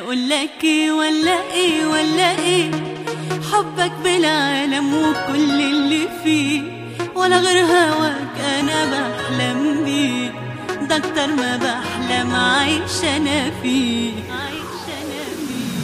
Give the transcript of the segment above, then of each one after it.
هقول لك ايه ولا ايه ولا ايه حبك بالعالم وكل اللي فيه ولا غير هواك انا بحلم بيه ده اكتر ما بحلم عايش انا فيه عايش انا فيه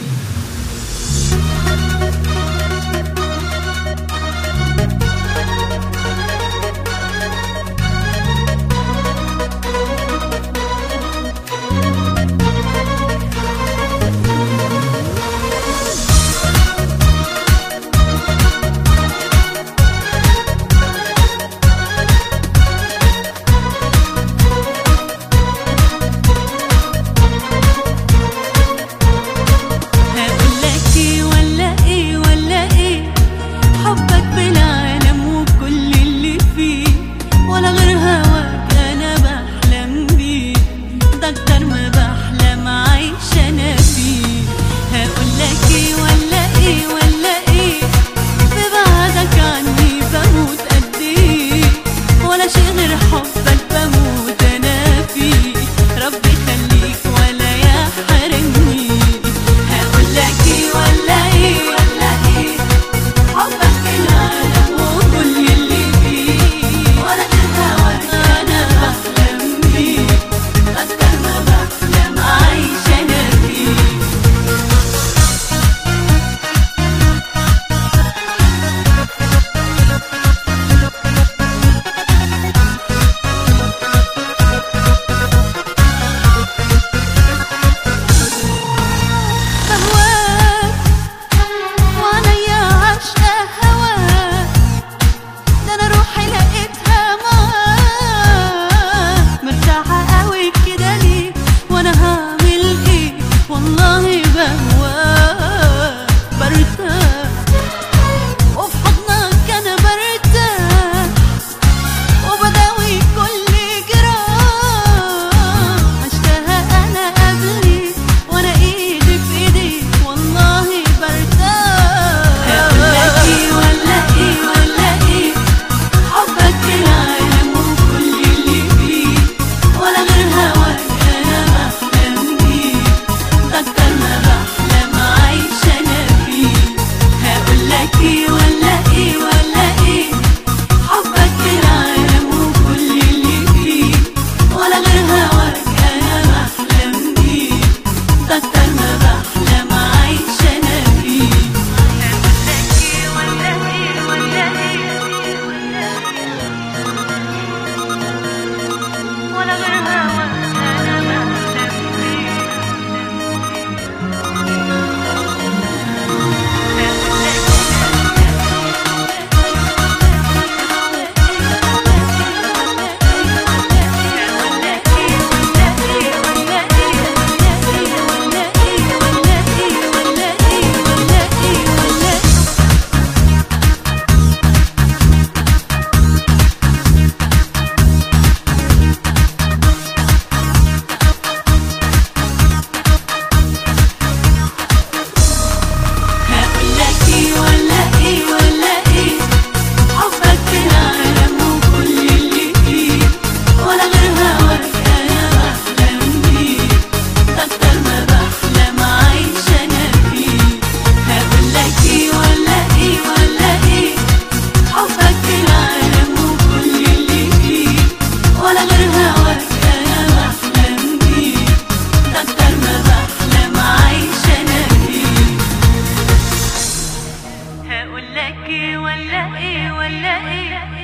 هقول لك ايه ولا ايه ولا ايه حبك بالعالم وكل اللي فيه ولا غير هواك انا بحلم بيه ده اكتر ما بحلم عايش انا فيه هقول لك ايه ولا ايه ولا ايه ببعدك عني بموت قد ايه ولا شيء غير حبك بموت انا فيه ربي يخليك ولا يحرمني هقول لك ايه ولا ايه ولا ايه حبك بالعالم وكل اللي فيه ولا غير هواك انا بحلم بيه اكتر ما بحلم عايش انا فيه بهواك وعليا عشقة هواك ده انا روحي لقيتها معاك مرتاحة قوي كده ليه وانا هعمل ايه والله بهواك برتاح وفي حضنك انا برتاح وبداوي كل جراح عشتها انا قبلي وانا ايدي في ايديك والله برتاح هقول لك ايه ولا ايه ولا ايه حبك بالعالم وكل اللي فيه ولا غير هواك انا بحلم بيه ده اكتر ما بحلم عايش انا فيه هقول لك ايه ولا ايه ولا ايه حبك بالعالم وكل اللي فيه ولا غير هواك انا بحلم بيه ده اكتر ما بحلم عايش انا فيه هقول لك ايه ولا ايه ولا ايه ولا غير هواك انا بحلم بيه هقول لك ايه ولا ايه ولا ايه حبك بالعالم وكل اللي فيه ولا غير هواك انا بحلم بيه ده اكتر ما بحلم عايش انا فيه هقول لك ايه ولا ايه ولا ايه حبك بالعالم وكل اللي فيه ولا غير هواك انا بحلم بيه ده اكتر ما بحلم عايش انا فيه هقول لك ايه ولا ايه ولا ايه